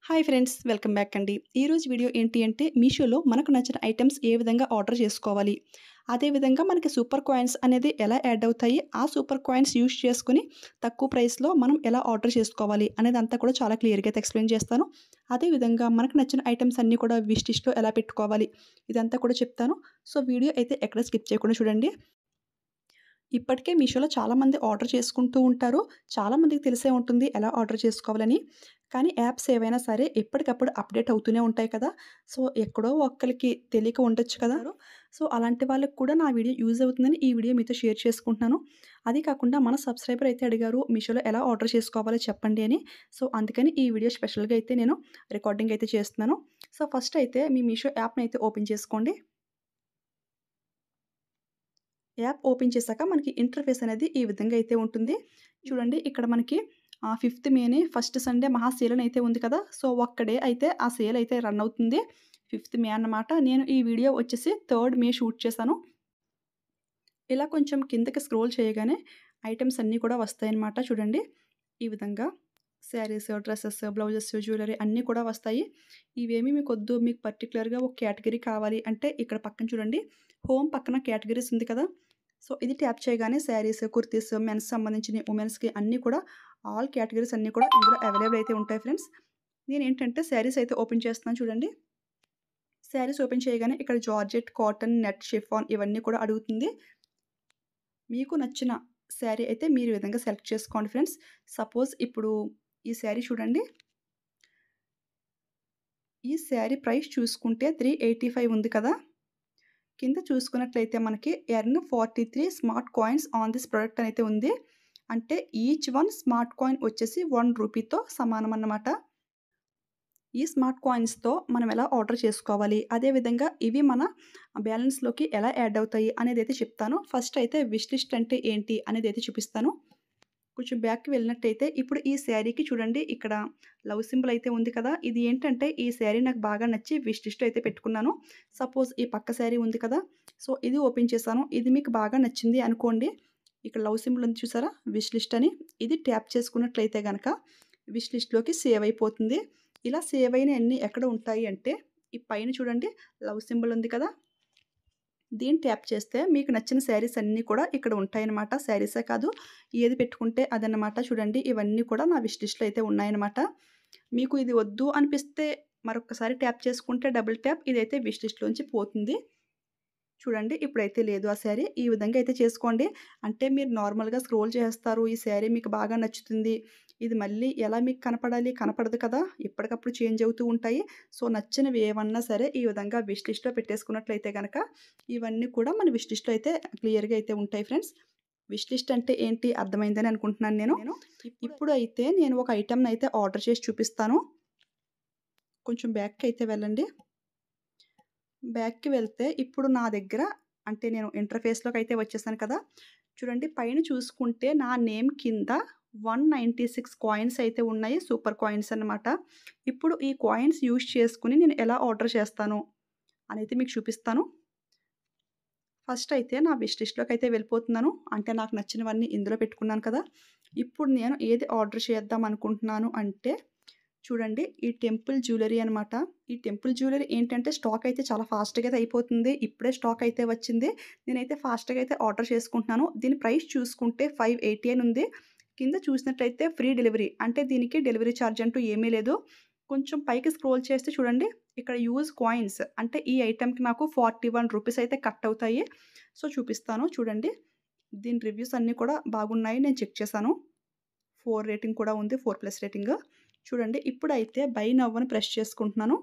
hi friends welcome back అండి ఈరోజు video ఏంటి అంటే మీషోలో మనకు నచ్చిన ఐటమ్స్ ఏ విధంగా ఆర్డర్ చేసుకోవాలి అదేవిధంగా మనకి సూపర్ కాయిన్స్ అనేది ఎలా యాడ్ అవుతాయి ఆ సూపర్ కాయిన్స్ యూస్ చేసుకుని తక్కువ ప్రైస్లో మనం ఎలా ఆర్డర్ చేసుకోవాలి అనేది అంతా కూడా చాలా క్లియర్గా అయితే ఎక్స్ప్లెయిన్ చేస్తాను అదేవిధంగా మనకు నచ్చిన ఐటమ్స్ అన్నీ కూడా విష్ లిస్ట్లో ఎలా పెట్టుకోవాలి ఇదంతా కూడా చెప్తాను సో వీడియో అయితే ఎక్కడ స్కిప్ చేయకుండా చూడండి ఇప్పటికే మీషోలో చాలామంది ఆర్డర్ చేసుకుంటూ ఉంటారు చాలామందికి తెలిసే ఉంటుంది ఎలా ఆర్డర్ చేసుకోవాలని కానీ యాప్స్ ఏవైనా సరే ఎప్పటికప్పుడు అప్డేట్ అవుతూనే ఉంటాయి కదా సో ఎక్కడో ఒక్కరికి తెలియక ఉండొచ్చు కదా సో అలాంటి వాళ్ళకి కూడా నా వీడియో యూజ్ అవుతుందని ఈ వీడియో మీతో షేర్ చేసుకుంటున్నాను అది కాకుండా మన సబ్స్క్రైబర్ అయితే అడిగారు మీషోలో ఎలా ఆర్డర్ చేసుకోవాలో చెప్పండి అని సో అందుకని ఈ వీడియో స్పెషల్గా అయితే నేను రికార్డింగ్ అయితే చేస్తున్నాను సో ఫస్ట్ అయితే మీ మీషో యాప్ని అయితే ఓపెన్ చేసుకోండి యాప్ ఓపెన్ చేశాక మనకి ఇంటర్ఫేస్ అనేది ఈ విధంగా అయితే ఉంటుంది చూడండి ఇక్కడ మనకి ఫిఫ్త్ మేని ఫస్ట్ సండే మహా సేల్ అయితే ఉంది కదా సో ఒక్కడే అయితే ఆ సేల్ అయితే రన్ అవుతుంది ఫిఫ్త్ మే అన్నమాట నేను ఈ వీడియో వచ్చేసి థర్డ్ మే షూట్ చేశాను ఇలా కొంచెం కిందకి స్క్రోల్ చేయగానే ఐటమ్స్ అన్నీ కూడా వస్తాయన్నమాట చూడండి ఈ విధంగా శారీస్ డ్రెస్సెస్ బ్లౌజెస్ జ్యువెలరీ అన్నీ కూడా వస్తాయి ఇవేమి మీకు వద్దు మీకు పర్టికులర్గా ఒక కేటగిరీ కావాలి అంటే ఇక్కడ పక్కన చూడండి హోమ్ పక్కన కేటగిరీస్ ఉంది కదా సో ఇది ట్యాప్ చేయగానే శారీస్ కుర్తీస్ మెన్స్ సంబంధించిన ఉమెన్స్కి అన్నీ కూడా ఆల్ కేటగిరీస్ అన్నీ కూడా ఇందులో అవైలబుల్ అయితే ఉంటాయి ఫ్రెండ్స్ నేను ఏంటంటే శారీస్ అయితే ఓపెన్ చేస్తున్నాను చూడండి శారీస్ ఓపెన్ చేయగానే ఇక్కడ జార్జెట్ కాటన్ నెట్ షిఫాన్ ఇవన్నీ కూడా అడుగుతుంది మీకు నచ్చిన శారీ అయితే మీరు ఈ విధంగా సెలెక్ట్ చేసుకోండి ఫ్రెండ్స్ సపోజ్ ఇప్పుడు ఈ శారీ చూడండి ఈ శారీ ప్రైస్ చూసుకుంటే త్రీ ఎయిటీ ఫైవ్ ఉంది కదా కింద చూసుకున్నట్లయితే మనకి earn forty three smart coins on this product అయితే ఉంది అంటే ఈచ్ వన్ స్మార్ట్ కాయిన్ వచ్చేసి వన్ రూపీతో సమానం అన్నమాట ఈ స్మార్ట్ కాయిన్స్తో మనం ఎలా ఆర్డర్ చేసుకోవాలి అదేవిధంగా ఇవి మన బ్యాలెన్స్లోకి ఎలా యాడ్ అవుతాయి అనేది అయితే చెప్తాను ఫస్ట్ అయితే విష్ లిస్ట్ అంటే ఏంటి అనేది అయితే చూపిస్తాను కొంచెం బ్యాక్కి వెళ్ళినట్టయితే ఇప్పుడు ఈ శారీకి చూడండి ఇక్కడ లవ్ సింబల్ అయితే ఉంది కదా ఇది ఏంటంటే ఈ శారీ నాకు బాగా నచ్చి విష్ లిస్ట్ అయితే పెట్టుకున్నాను సపోజ్ ఈ పక్క శారీ ఉంది కదా సో ఇది ఓపెన్ చేశాను ఇది మీకు బాగా నచ్చింది అనుకోండి ఇక్కడ లవ్ సింబల్ ఉంది చూసారా విష్ లిస్ట్ అని ఇది ట్యాప్ చేసుకున్నట్లయితే కనుక విష్ లిస్ట్లోకి సేవ్ అయిపోతుంది ఇలా సేవ్ అయిన అన్నీ ఎక్కడ ఉంటాయి అంటే ఈ పైన చూడండి లవ్ సింబల్ ఉంది కదా దీన్ని ట్యాప్ చేస్తే మీకు నచ్చిన శారీస్ అన్నీ కూడా ఇక్కడ ఉంటాయన్నమాట శారీసే కాదు ఏది పెట్టుకుంటే అదన్నమాట చూడండి ఇవన్నీ కూడా నా విష్ లిస్ట్లో అయితే ఉన్నాయన్నమాట మీకు ఇది వద్దు అనిపిస్తే మరొకసారి ట్యాప్ చేసుకుంటే డబుల్ ట్యాప్ ఇదైతే విష్ లిస్ట్లోంచి పోతుంది చూడండి ఇప్పుడైతే లేదు ఆ శారీ ఈ విధంగా అయితే చేసుకోండి అంటే మీరు నార్మల్గా స్క్రోల్ చేస్తారు ఈ శారీ మీకు బాగా నచ్చుతుంది ఇది మళ్ళీ ఎలా మీకు కనపడాలి కనపడదు కదా ఎప్పటికప్పుడు చేంజ్ అవుతూ ఉంటాయి సో నచ్చినవి ఏమన్నా సరే ఈ విధంగా విష్ లిస్ట్లో పెట్టేసుకున్నట్లయితే కనుక ఇవన్నీ కూడా మన విష్ లిస్ట్లో అయితే క్లియర్గా అయితే ఉంటాయి ఫ్రెండ్స్ విష్ లిస్ట్ అంటే ఏంటి అర్థమైందని అనుకుంటున్నాను నేను నేను ఇప్పుడు అయితే నేను ఒక ఐటమ్ని అయితే ఆర్డర్ చేసి చూపిస్తాను కొంచెం బ్యాక్కి అయితే వెళ్ళండి బ్యాక్కి వెళ్తే ఇప్పుడు నా దగ్గర అంటే నేను ఇంటర్ఫేస్లోకి అయితే వచ్చేసాను కదా చూడండి పైన చూసుకుంటే నా నేమ్ కింద వన్ నైంటీ సిక్స్ కాయిన్స్ అయితే ఉన్నాయి సూపర్ కాయిన్స్ అనమాట ఇప్పుడు ఈ కాయిన్స్ యూజ్ చేసుకుని నేను ఎలా ఆర్డర్ చేస్తాను అనేది మీకు చూపిస్తాను ఫస్ట్ అయితే నా విష్ లిస్ట్లోకి అయితే వెళ్ళిపోతున్నాను అంటే నాకు నచ్చినవన్నీ ఇందులో పెట్టుకున్నాను కదా ఇప్పుడు నేను ఏది ఆర్డర్ చేద్దాం అనుకుంటున్నాను అంటే చూడండి ఈ టెంపుల్ జ్యువెలరీ అనమాట ఈ టెంపుల్ జ్యువెలరీ ఏంటంటే స్టాక్ అయితే చాలా ఫాస్ట్గా అయితే అయిపోతుంది ఇప్పుడే స్టాక్ అయితే వచ్చింది నేనైతే ఫాస్ట్గా అయితే ఆర్డర్ చేసుకుంటున్నాను దీని ప్రైస్ చూసుకుంటే ఫైవ్ ఎయిటీ అని ఉంది కింద చూసినట్లయితే ఫ్రీ డెలివరీ అంటే దీనికి డెలివరీ ఛార్జ్ అంటూ ఏమీ లేదు కొంచెం పైకి స్క్రోల్ చేస్తే చూడండి ఇక్కడ యూజ్ కాయిన్స్ అంటే ఈ ఐటెంకి నాకు ఫార్టీ వన్ రూపీస్ అయితే కట్ అవుతాయి సో చూపిస్తాను చూడండి దీని రివ్యూస్ అన్నీ కూడా బాగున్నాయి నేను చెక్ చేశాను ఫోర్ రేటింగ్ కూడా ఉంది ఫోర్ ప్లస్ రేటింగ్ చూడండి ఇప్పుడైతే బై నవ్ అని ప్రెస్ చేసుకుంటున్నాను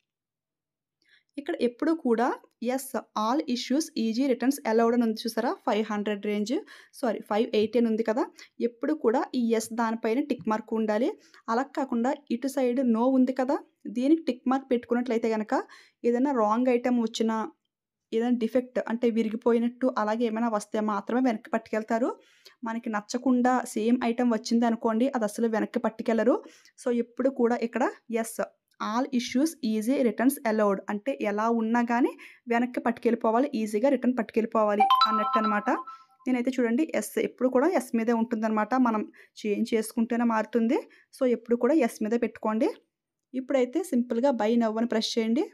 ఇక్కడ ఎప్పుడు కూడా yes all issues easy returns allowed అని ఉంది చూసారా five hundred range sorry five eighty అని ఉంది కదా ఎప్పుడు కూడా ఈ ఎస్ దానిపైన టిక్ మార్క్ ఉండాలి అలా కాకుండా ఇటు సైడ్ నో ఉంది కదా దీనికి టిక్ మార్క్ పెట్టుకున్నట్లయితే కనుక ఏదైనా రాంగ్ ఐటెం వచ్చినా ఏదైనా డిఫెక్ట్ అంటే విరిగిపోయినట్టు అలాగే ఏమైనా వస్తే మాత్రమే వెనక్కి పట్టుకెళ్తారు మనకి నచ్చకుండా సేమ్ ఐటెం వచ్చింది అనుకోండి అది అసలు వెనక్కి పట్టుకెళ్ళరు సో ఎప్పుడు కూడా ఇక్కడ yes all issues easy returns allowed అంటే ఎలా ఉన్నా కానీ వెనక్కి పట్టుకెళ్ళిపోవాలి ఈజీగా రిటర్న్ పట్టుకెళ్ళిపోవాలి అన్నట్టు అనమాట నేనైతే చూడండి ఎస్ ఎప్పుడు కూడా ఎస్ మీదే ఉంటుందన్నమాట మనం చేంజ్ చేసుకుంటేనే మారుతుంది సో ఎప్పుడు కూడా ఎస్ మీదే పెట్టుకోండి ఇప్పుడైతే సింపుల్గా బై నవ్ అని ప్రెస్ చేయండి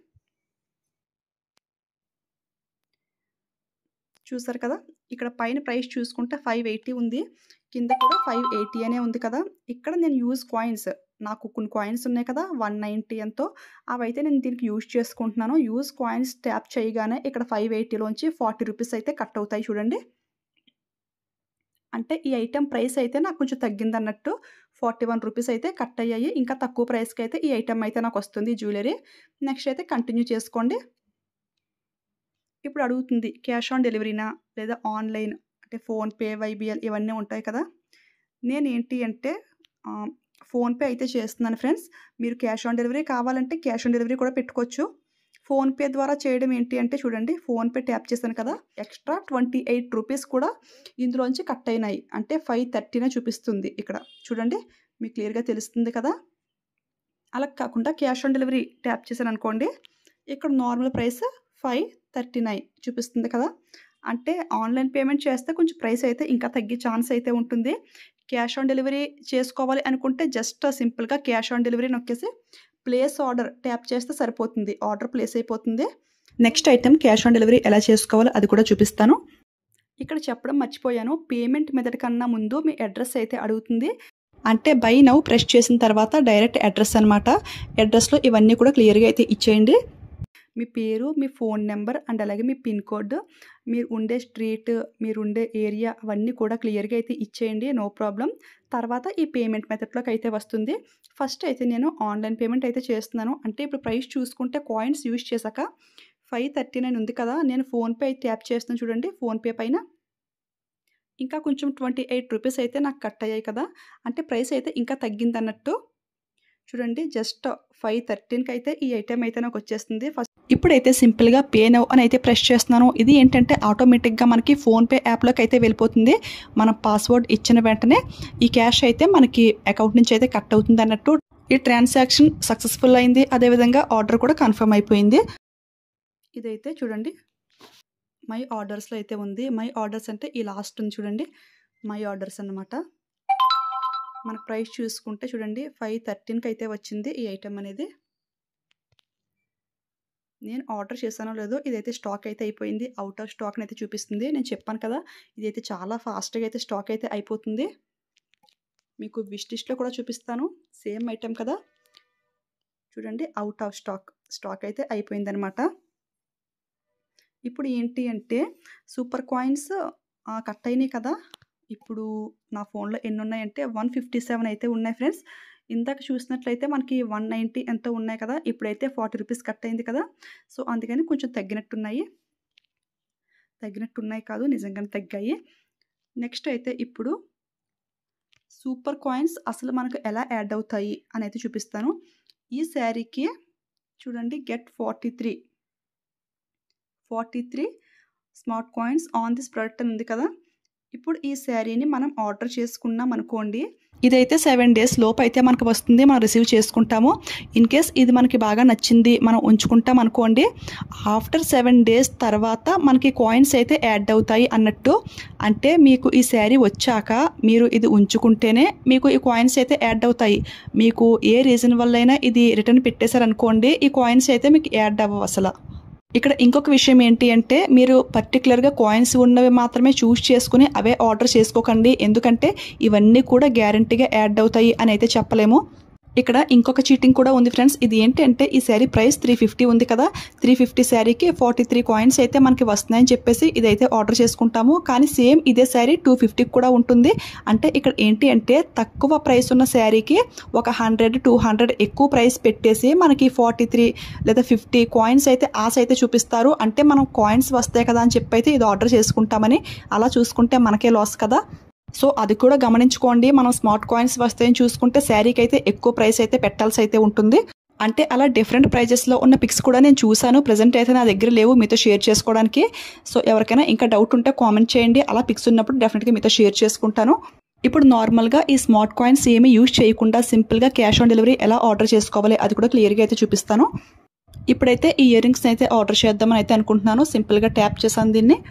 చూసారు కదా ఇక్కడ పైన ప్రైస్ చూసుకుంటే ఫైవ్ ఎయిటీ ఉంది కింద కూడా ఫైవ్ ఎయిటీ అనే ఉంది కదా ఇక్కడ నేను యూజ్ కాయిన్స్ నాకు కొన్ని కాయిన్స్ ఉన్నాయి కదా వన్ నైంటీ ఎంతో అవైతే నేను దీనికి యూజ్ చేసుకుంటున్నాను యూజ్ కాయిన్స్ ట్యాప్ చేయగానే ఇక్కడ ఫైవ్ ఎయిటీలోంచి ఫార్టీ రూపీస్ అయితే కట్ అవుతాయి చూడండి అంటే ఈ ఐటెం ప్రైస్ అయితే నాకు కొంచెం తగ్గింది అన్నట్టు ఫార్టీ వన్ రూపీస్ అయితే కట్ అయ్యాయి ఇంకా తక్కువ ప్రైస్కి అయితే ఈ ఐటెం అయితే నాకు వస్తుంది జ్యువెలరీ నెక్స్ట్ అయితే కంటిన్యూ చేసుకోండి ఇప్పుడు అడుగుతుంది క్యాష్ ఆన్ డెలివరీనా లేదా ఆన్లైన్ అంటే ఫోన్పే వైబిఎల్ ఇవన్నీ ఉంటాయి కదా నేను ఏంటి అంటే ఫోన్పే అయితే చేస్తున్నాను ఫ్రెండ్స్ మీరు క్యాష్ ఆన్ డెలివరీ కావాలంటే క్యాష్ ఆన్ డెలివరీ కూడా పెట్టుకోవచ్చు ఫోన్పే ద్వారా చేయడం ఏంటి అంటే చూడండి ఫోన్పే ట్యాప్ చేశాను కదా ఎక్స్ట్రా ట్వంటీ ఎయిట్ రూపీస్ కూడా ఇందులోంచి కట్ అయినాయి అంటే ఫైవ్ థర్టీనే చూపిస్తుంది ఇక్కడ చూడండి మీకు క్లియర్గా తెలుస్తుంది కదా అలా కాకుండా క్యాష్ ఆన్ డెలివరీ ట్యాప్ చేశాను అనుకోండి ఇక్కడ normal price five thirty nine చూపిస్తుంది కదా అంటే ఆన్లైన్ పేమెంట్ చేస్తే కొంచెం ప్రైస్ అయితే ఇంకా తగ్గే ఛాన్స్ అయితే ఉంటుంది క్యాష్ ఆన్ డెలివరీ చేసుకోవాలి అనుకుంటే జస్ట్ సింపుల్గా క్యాష్ ఆన్ డెలివరీ నొక్కేసి ప్లేస్ ఆర్డర్ ట్యాప్ చేస్తే సరిపోతుంది ఆర్డర్ ప్లేస్ అయిపోతుంది next item cash on delivery ఎలా చేసుకోవాలో అది కూడా చూపిస్తాను ఇక్కడ చెప్పడం మర్చిపోయాను పేమెంట్ మెథడ్ కన్నా ముందు మీ అడ్రస్ అయితే అడుగుతుంది అంటే బై నవ్ ప్రెస్ చేసిన తర్వాత డైరెక్ట్ అడ్రస్ అనమాట అడ్రస్లో ఇవన్నీ కూడా క్లియర్గా అయితే ఇచ్చేయండి మీ పేరు మీ ఫోన్ నెంబర్ అండ్ అలాగే మీ పిన్ కోడ్ మీరు ఉండే స్ట్రీట్ మీరు ఉండే ఏరియా అవన్నీ కూడా క్లియర్గా అయితే ఇచ్చేయండి నో ప్రాబ్లం తర్వాత ఈ పేమెంట్ మెథడ్లోకి అయితే వస్తుంది ఫస్ట్ అయితే నేను ఆన్లైన్ పేమెంట్ అయితే చేస్తున్నాను అంటే ఇప్పుడు ప్రైస్ చూసుకుంటే కాయిన్స్ యూజ్ చేశాక ఫైవ్ థర్టీ నైన్ ఉంది కదా నేను ఫోన్పే అయితే ట్యాప్ చేస్తున్నాను చూడండి ఫోన్పే పైన ఇంకా కొంచెం ట్వంటీ ఎయిట్ రూపీస్ అయితే నాకు కట్ అయ్యాయి కదా అంటే ప్రైస్ అయితే ఇంకా తగ్గింది అన్నట్టు చూడండి జస్ట్ ఫైవ్ థర్టీన్కి అయితే ఈ ఐటెం అయితే నాకు వచ్చేస్తుంది ఫస్ట్ ఇప్పుడైతే సింపుల్గా పే నవ్ అని అయితే ప్రెస్ చేస్తున్నాను ఇది ఏంటంటే ఆటోమేటిక్గా మనకి ఫోన్పే యాప్లోకి అయితే వెళ్ళిపోతుంది మన పాస్వర్డ్ ఇచ్చిన వెంటనే ఈ క్యాష్ అయితే మనకి అకౌంట్ నుంచి అయితే కట్ అవుతుంది అన్నట్టు ఈ ట్రాన్సాక్షన్ సక్సెస్ఫుల్ అయింది అదేవిధంగా ఆర్డర్ కూడా కన్ఫర్మ్ అయిపోయింది ఇదైతే చూడండి మై ఆర్డర్స్లో అయితే ఉంది మై ఆర్డర్స్ అంటే ఈ లాస్ట్ ఉంది చూడండి మై ఆర్డర్స్ అన్నమాట మన ప్రైస్ చూసుకుంటే చూడండి ఫైవ్ థర్టీన్కి అయితే వచ్చింది ఈ ఐటెం అనేది నేను ఆర్డర్ చేశానో లేదో ఇదైతే స్టాక్ అయితే అయిపోయింది అవుట్ ఆఫ్ స్టాక్ అయితే చూపిస్తుంది నేను చెప్పాను కదా ఇదైతే చాలా ఫాస్ట్గా అయితే స్టాక్ అయితే అయిపోతుంది మీకు విష్ లిస్ట్లో కూడా చూపిస్తాను సేమ్ ఐటెం కదా చూడండి అవుట్ ఆఫ్ స్టాక్ స్టాక్ అయితే అయిపోయిందనమాట ఇప్పుడు ఏంటి అంటే సూపర్ కాయిన్స్ కట్ అయినాయి కదా ఇప్పుడు నా ఫోన్లో ఎన్ని ఉన్నాయంటే వన్ ఫిఫ్టీ సెవెన్ అయితే ఉన్నాయి ఫ్రెండ్స్ ఇందాక చూసినట్లయితే మనకి వన్ నైంటీ ఎంతో ఉన్నాయి కదా ఇప్పుడైతే ఫార్టీ రూపీస్ కట్ అయింది కదా సో అందుకని కొంచెం తగ్గినట్టున్నాయి తగ్గినట్టున్నాయి కాదు నిజంగానే తగ్గాయి నెక్స్ట్ అయితే ఇప్పుడు సూపర్ కాయిన్స్ అసలు మనకు ఎలా యాడ్ అవుతాయి అని అయితే చూపిస్తాను ఈ శారీకి చూడండి get forty three forty three smart coins on this product అని ఉంది కదా ఇప్పుడు ఈ శారీని మనం ఆర్డర్ చేసుకున్నాం అనుకోండి ఇదైతే సెవెన్ డేస్ లోపు అయితే మనకు వస్తుంది మనం రిసీవ్ చేసుకుంటాము ఇన్ కేస్ ఇది మనకి బాగా నచ్చింది మనం ఉంచుకుంటాం అనుకోండి ఆఫ్టర్ సెవెన్ డేస్ తర్వాత మనకి కాయిన్స్ అయితే యాడ్ అవుతాయి అన్నట్టు అంటే మీకు ఈ శారీ వచ్చాక మీరు ఇది ఉంచుకుంటేనే మీకు ఈ కాయిన్స్ అయితే యాడ్ అవుతాయి మీకు ఏ రీజన్ వల్లైనా ఇది రిటర్న్ పెట్టేశారనుకోండి ఈ కాయిన్స్ అయితే మీకు యాడ్ అవ్వవు అసలు ఇక్కడ ఇంకొక విషయం ఏంటి అంటే మీరు పర్టికులర్గా కాయిన్స్ ఉన్నవి మాత్రమే చూస్ చేసుకుని అవే ఆర్డర్ చేసుకోకండి ఎందుకంటే ఇవన్నీ కూడా గ్యారంటీగా యాడ్ అవుతాయి అని అయితే చెప్పలేము ఇక్కడ ఇంకొక చీటింగ్ కూడా ఉంది ఫ్రెండ్స్ ఇది ఏంటంటే ఈ శారీ ప్రైస్ త్రీ ఫిఫ్టీ ఉంది కదా త్రీ ఫిఫ్టీ శారీకి ఫార్టీ త్రీ కాయిన్స్ అయితే మనకి వస్తున్నాయని చెప్పేసి ఇదైతే ఆర్డర్ చేసుకుంటాము కానీ సేమ్ ఇదే శారీ టూ ఫిఫ్టీకి కూడా ఉంటుంది అంటే ఇక్కడ ఏంటి అంటే తక్కువ ప్రైస్ ఉన్న శారీకి ఒక హండ్రెడ్ టూ హండ్రెడ్ ఎక్కువ ప్రైస్ పెట్టేసి మనకి ఫార్టీ త్రీ లేదా ఫిఫ్టీ కాయిన్స్ అయితే ఆశ అయితే చూపిస్తారు అంటే మనం కాయిన్స్ వస్తాయి కదా అని చెప్పి అయితే ఇది ఆర్డర్ చేసుకుంటామని అలా చూసుకుంటే మనకే లాస్ కదా సో అది కూడా గమనించుకోండి మనం స్మార్ట్ కాయిన్స్ వస్తాయని చూసుకుంటే శారీకి అయితే ఎక్కువ ప్రైస్ అయితే పెట్టాల్సి అయితే ఉంటుంది అంటే అలా డిఫరెంట్ ప్రైజెస్లో ఉన్న పిక్స్ కూడా నేను చూశాను ప్రజెంట్ అయితే నా దగ్గర లేవు మీతో షేర్ చేసుకోవడానికి సో ఎవరికైనా ఇంకా డౌట్ ఉంటే కామెంట్ చేయండి అలా పిక్స్ ఉన్నప్పుడు డెఫినెట్గా మీతో షేర్ చేసుకుంటాను ఇప్పుడు నార్మల్గా ఈ స్మార్ట్ కాయిన్స్ ఏమీ యూజ్ చేయకుండా సింపుల్గా క్యాష్ ఆన్ డెలివరీ ఎలా ఆర్డర్ చేసుకోవాలి అది కూడా క్లియర్గా అయితే చూపిస్తాను ఇప్పుడైతే ఈ ఇయర్ రింగ్స్ని అయితే ఆర్డర్ చేద్దామని అయితే అనుకుంటున్నాను సింపుల్గా ట్యాప్ చేశాను దీన్ని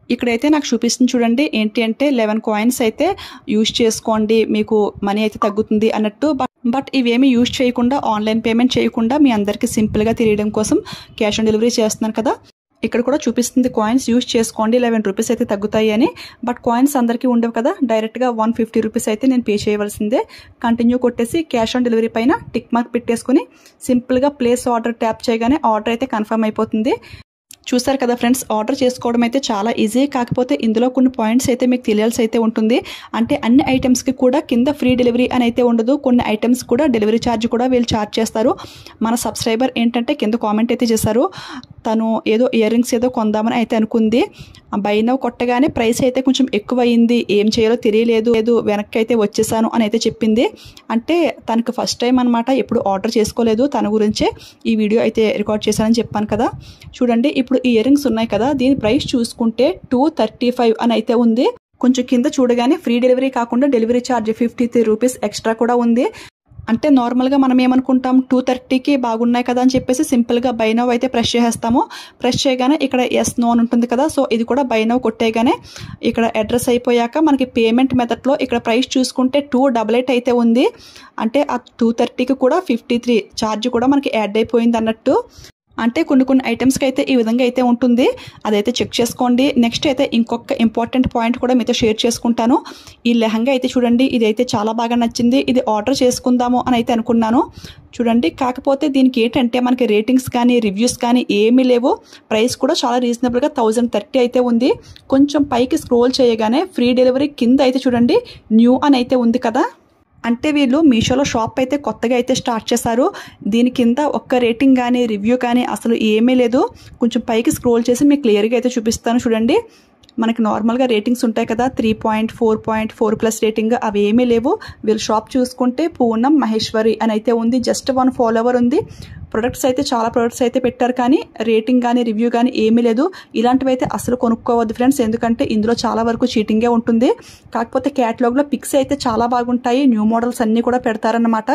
ఇక్కడైతే నాకు చూపిస్తుంది చూడండి ఏంటి అంటే లెవెన్ కాయిన్స్ అయితే యూజ్ చేసుకోండి మీకు మనీ అయితే తగ్గుతుంది అన్నట్టు బట్ బట్ ఇవేమి యూజ్ చేయకుండా ఆన్లైన్ పేమెంట్ చేయకుండా మీ అందరికీ సింపుల్గా తెలియడం కోసం క్యాష్ ఆన్ డెలివరీ చేస్తున్నాను కదా ఇక్కడ కూడా చూపిస్తుంది కాయిన్స్ యూజ్ చేసుకోండి లెవెన్ రూపీస్ అయితే తగ్గుతాయి అని బట్ కాయిన్స్ అందరికీ ఉండవు కదా డైరెక్ట్గా వన్ ఫిఫ్టీ రూపీస్ అయితే నేను పే చేయవలసిందే కంటిన్యూ కొట్టేసి క్యాష్ ఆన్ డెలివరీ పైన టిక్ మార్క్ పెట్టేసుకుని సింపుల్గా ప్లేస్ ఆర్డర్ ట్యాప్ చేయగానే ఆర్డర్ అయితే కన్ఫర్మ్ అయిపోతుంది చూసారు కదా ఫ్రెండ్స్ ఆర్డర్ చేసుకోవడం అయితే చాలా ఈజీ కాకపోతే ఇందులో కొన్ని పాయింట్స్ అయితే మీకు తెలియాల్సి అయితే ఉంటుంది అంటే అన్ని ఐటమ్స్కి కూడా కింద ఫ్రీ డెలివరీ అని అయితే ఉండదు కొన్ని ఐటమ్స్ కూడా డెలివరీ ఛార్జ్ కూడా వీళ్ళు ఛార్జ్ చేస్తారు మన సబ్స్క్రైబర్ ఏంటంటే కింద కామెంట్ అయితే చేశారు తను ఏదో ఇయర్ రింగ్స్ ఏదో కొందామని అయితే అనుకుంది బై నవ్ కొట్టగానే ప్రైస్ అయితే కొంచెం ఎక్కువ అయింది ఏం చేయాలో తెలియలేదు లేదు వెనక్కి అయితే వచ్చేసాను అని అయితే చెప్పింది అంటే తనకు ఫస్ట్ టైం అనమాట ఎప్పుడు ఆర్డర్ చేసుకోలేదు తన గురించే ఈ వీడియో అయితే రికార్డ్ చేశానని చెప్పాను కదా చూడండి ఇప్పుడు ఈ ఇయర్ రింగ్స్ ఉన్నాయి కదా దీని ప్రైస్ చూసుకుంటే టూ థర్టీ ఫైవ్ అని అయితే ఉంది కొంచెం కింద చూడగానే ఫ్రీ డెలివరీ కాకుండా delivery charge fifty three rupees extra కూడా ఉంది అంటే నార్మల్గా మనం ఏమనుకుంటాం టూ థర్టీకి బాగున్నాయి కదా అని చెప్పేసి సింపుల్గా బైనవ్ అయితే ప్రెస్ చేసేస్తాము ప్రెస్ చేయగానే ఇక్కడ ఎస్ నో అని ఉంటుంది కదా సో ఇది కూడా బైనవ్ కొట్టేయగానే ఇక్కడ అడ్రస్ అయిపోయాక మనకి పేమెంట్ మెథడ్లో ఇక్కడ ప్రైస్ చూసుకుంటే టూ డబల్ ఎయిట్ అయితే ఉంది అంటే ఆ టూ థర్టీకి కూడా ఫిఫ్టీ త్రీ ఛార్జ్ కూడా మనకి యాడ్ అయిపోయింది అన్నట్టు అంటే కొన్ని కొన్ని ఐటమ్స్కి అయితే ఈ విధంగా అయితే ఉంటుంది అదైతే చెక్ చేసుకోండి నెక్స్ట్ అయితే ఇంకొక ఇంపార్టెంట్ పాయింట్ కూడా మీతో షేర్ చేసుకుంటాను ఈ లెహంగా అయితే చూడండి ఇది అయితే చాలా బాగా నచ్చింది ఇది ఆర్డర్ చేసుకుందాము అని అయితే అనుకున్నాను చూడండి కాకపోతే దీనికి ఏంటంటే మనకి రేటింగ్స్ కానీ రివ్యూస్ కానీ ఏమీ లేవు ప్రైస్ కూడా చాలా రీజనబుల్గా థౌజండ్ థర్టీ అయితే ఉంది కొంచెం పైకి స్క్రోల్ చేయగానే ఫ్రీ డెలివరీ కింద అయితే చూడండి న్యూ అని అయితే ఉంది కదా అంటే వీళ్ళు మీషోలో షాప్ అయితే కొత్తగా అయితే స్టార్ట్ చేశారు దీని కింద ఒక్క రేటింగ్ కానీ రివ్యూ కానీ అసలు ఏమీ లేదు కొంచెం పైకి స్క్రోల్ చేసి మీకు క్లియర్గా అయితే చూపిస్తాను చూడండి మనకి నార్మల్గా రేటింగ్స్ ఉంటాయి కదా three point four point four plus rating అవి ఏమీ లేవు వీళ్ళు షాప్ చూసుకుంటే పూనం మహేశ్వరి అని అయితే ఉంది జస్ట్ వన్ ఫాలోవర్ ఉంది ప్రొడక్ట్స్ అయితే చాలా ప్రొడక్ట్స్ అయితే పెట్టారు కానీ రేటింగ్ కానీ రివ్యూ కానీ ఏమీ లేదు ఇలాంటివి అయితే అసలు కొనుక్కోవద్దు ఫ్రెండ్స్ ఎందుకంటే ఇందులో చాలా వరకు చీటింగే ఉంటుంది కాకపోతే క్యాటలాగ్లో పిక్స్ అయితే చాలా బాగుంటాయి న్యూ మోడల్స్ అన్నీ కూడా పెడతారన్నమాట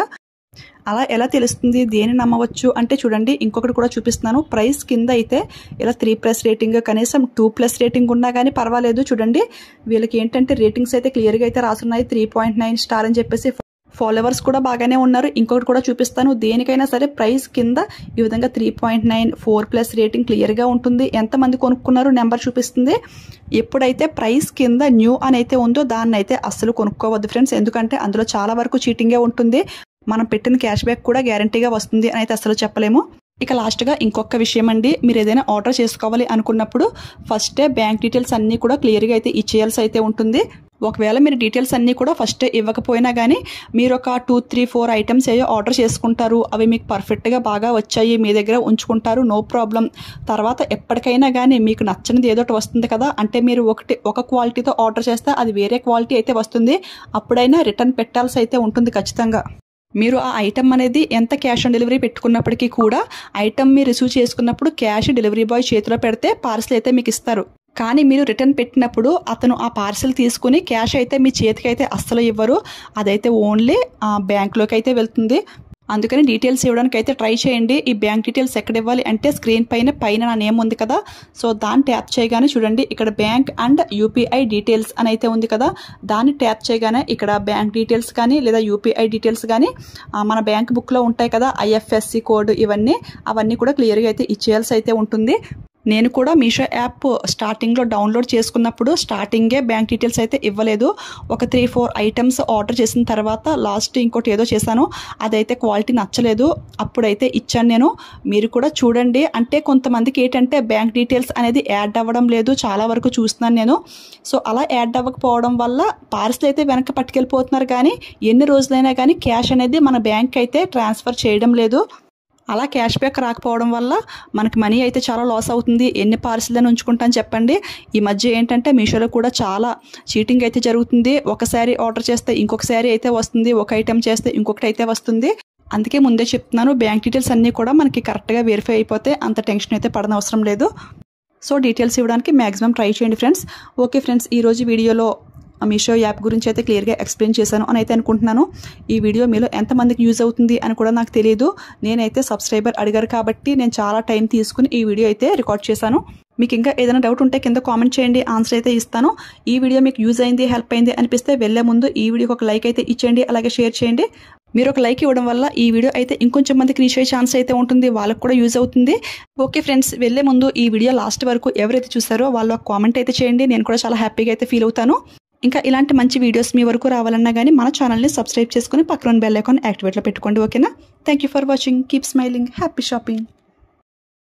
అలా ఎలా తెలుస్తుంది దేని నమ్మవచ్చు అంటే చూడండి ఇంకొకటి కూడా చూపిస్తున్నాను ప్రైస్ కింద అయితే ఇలా త్రీ ప్లస్ రేటింగ్ కనీసం టూ ప్లస్ రేటింగ్ ఉన్నా కానీ పర్వాలేదు చూడండి వీళ్ళకి ఏంటంటే రేటింగ్స్ అయితే క్లియర్గా అయితే రాసున్నాయి త్రీ పాయింట్ నైన్ స్టార్ అని చెప్పేసి ఫాలోవర్స్ కూడా బాగానే ఉన్నారు ఇంకొకటి కూడా చూపిస్తాను దేనికైనా సరే ప్రైస్ కింద ఈ విధంగా three point nine four plus rating క్లియర్గా ఉంటుంది ఎంతమంది కొనుక్కున్నారు నెంబర్ చూపిస్తుంది ఎప్పుడైతే ప్రైస్ కింద న్యూ అని అయితే ఉందో దాన్ని అయితే అస్సలు కొనుక్కోవద్దు ఫ్రెండ్స్ ఎందుకంటే అందులో చాలా వరకు చీటింగే ఉంటుంది మనం పెట్టిన క్యాష్ బ్యాక్ కూడా గ్యారంటీగా వస్తుంది అని అయితే అసలు చెప్పలేము ఇక లాస్ట్గా ఇంకొక విషయం అండి మీరు ఏదైనా ఆర్డర్ చేసుకోవాలి అనుకున్నప్పుడు ఫస్టే బ్యాంక్ డీటెయిల్స్ అన్నీ కూడా క్లియర్గా అయితే ఇచ్చేయాల్సి అయితే ఉంటుంది ఒకవేళ మీరు డీటెయిల్స్ అన్నీ కూడా ఫస్ట్ ఇవ్వకపోయినా కానీ మీరు ఒక టూ త్రీ ఫోర్ ఐటమ్స్ ఏవో ఆర్డర్ చేసుకుంటారు అవి మీకు పర్ఫెక్ట్గా బాగా వచ్చాయి మీ దగ్గర ఉంచుకుంటారు నో ప్రాబ్లం తర్వాత ఎప్పటికైనా కానీ మీకు నచ్చనిది ఏదో ఒకటి వస్తుంది కదా అంటే మీరు ఒకటి ఒక క్వాలిటీతో ఆర్డర్ చేస్తే అది వేరే క్వాలిటీ అయితే వస్తుంది అప్పుడైనా రిటర్న్ పెట్టాల్సి అయితే ఉంటుంది ఖచ్చితంగా మీరు ఆ ఐటమ్ అనేది ఎంత క్యాష్ ఆన్ డెలివరీ పెట్టుకున్నప్పటికీ కూడా ఐటమ్ మీరు రిసీవ్ చేసుకున్నప్పుడు క్యాష్ డెలివరీ బాయ్ చేతిలో పెడితే పార్సల్ అయితే మీకు ఇస్తారు కానీ మీరు రిటర్న్ పెట్టినప్పుడు అతను ఆ పార్సల్ తీసుకుని క్యాష్ అయితే మీ చేతికి అయితే అస్సలు ఇవ్వరు అదైతే ఓన్లీ బ్యాంక్లోకి అయితే వెళ్తుంది అందుకని డీటెయిల్స్ ఇవ్వడానికి అయితే ట్రై చేయండి ఈ బ్యాంక్ డీటెయిల్స్ ఎక్కడ ఇవ్వాలి అంటే స్క్రీన్ పైన పైన నా నేమ్ ఉంది కదా సో దాన్ని ట్యాప్ చేయగానే చూడండి ఇక్కడ బ్యాంక్ అండ్ యూపీఐ డీటెయిల్స్ అని అయితే ఉంది కదా దాన్ని ట్యాప్ చేయగానే ఇక్కడ బ్యాంక్ డీటెయిల్స్ కానీ లేదా యూపీఐ డీటెయిల్స్ కానీ మన బ్యాంక్ బుక్లో ఉంటాయి కదా ఐఎఫ్ఎస్సి కోడ్ ఇవన్నీ అవన్నీ కూడా క్లియర్గా అయితే ఇచ్చేయాల్సి అయితే ఉంటుంది నేను కూడా మీషో యాప్ స్టార్టింగ్లో డౌన్లోడ్ చేసుకున్నప్పుడు స్టార్టింగే బ్యాంక్ డీటెయిల్స్ అయితే ఇవ్వలేదు ఒక త్రీ ఫోర్ ఐటమ్స్ ఆర్డర్ చేసిన తర్వాత లాస్ట్ ఇంకోటి ఏదో చేశాను అదైతే క్వాలిటీ నచ్చలేదు అప్పుడైతే ఇచ్చాను నేను మీరు కూడా చూడండి అంటే కొంతమందికి ఏంటంటే బ్యాంక్ డీటెయిల్స్ అనేది యాడ్ అవ్వడం లేదు చాలా వరకు చూస్తున్నాను నేను సో అలా యాడ్ అవ్వకపోవడం వల్ల పార్సల్ అయితే వెనక్కి పట్టుకెళ్ళిపోతున్నారు కానీ ఎన్ని రోజులైనా కానీ క్యాష్ అనేది మన బ్యాంక్ అయితే ట్రాన్స్ఫర్ చేయడం లేదు అలా క్యాష్ బ్యాక్ రాకపోవడం వల్ల మనకి మనీ అయితే చాలా లాస్ అవుతుంది ఎన్ని పార్సిల్ అని ఉంచుకుంటాను చెప్పండి ఈ మధ్య ఏంటంటే మీషోలో కూడా చాలా చీటింగ్ అయితే జరుగుతుంది ఒకసారి ఆర్డర్ చేస్తే ఇంకొక శారీ అయితే వస్తుంది ఒక ఐటెం చేస్తే ఇంకొకటి అయితే వస్తుంది అందుకే ముందే చెప్తున్నాను బ్యాంక్ డీటెయిల్స్ అన్నీ కూడా మనకి కరెక్ట్గా వెరిఫై అయిపోతే అంత టెన్షన్ అయితే పడన అవసరం లేదు సో డీటెయిల్స్ ఇవ్వడానికి మ్యాక్సిమం ట్రై చేయండి ఫ్రెండ్స్ ఓకే ఫ్రెండ్స్ ఈరోజు వీడియోలో మీషో యాప్ గురించి అయితే క్లియర్గా ఎక్స్ప్లెయిన్ చేశాను అని అయితే అనుకుంటున్నాను ఈ వీడియో మీలో ఎంతమందికి యూజ్ అవుతుంది అని కూడా నాకు తెలియదు నేనైతే సబ్స్క్రైబర్ అడిగారు కాబట్టి నేను చాలా టైం తీసుకుని ఈ వీడియో అయితే రికార్డ్ చేశాను మీకు ఇంకా ఏదైనా డౌట్ ఉంటే కింద కామెంట్ చేయండి ఆన్సర్ అయితే ఇస్తాను ఈ వీడియో మీకు యూజ్ అయింది హెల్ప్ అయింది అనిపిస్తే వెళ్లే ముందు ఈ వీడియోకి ఒక లైక్ అయితే ఇచ్చేయండి అలాగే షేర్ చేయండి మీరు ఒక లైక్ ఇవ్వడం వల్ల ఈ వీడియో అయితే ఇంకొంచెం మందికి రీచ్ అయ్యే ఛాన్స్ అయితే ఉంటుంది వాళ్ళకి కూడా యూజ్ అవుతుంది ఓకే ఫ్రెండ్స్ వెళ్లే ముందు ఈ వీడియో లాస్ట్ వరకు ఎవరైతే చూసారో వాళ్ళు ఒక కామెంట్ అయితే చేయండి నేను కూడా చాలా హ్యాపీగా అయితే ఫీల్ అవుతాను ఇంకా ఇలాంటి మంచి వీడియోస్ మీ వరకు రావాలన్నా కానీ మన ఛానల్ని సబ్స్క్రైబ్ చేసుకుని పక్కన బెల్ ఐకాన్ యాక్టివేట్లో పెట్టుకోండి ఓకేనా thank you for watching keep smiling happy shopping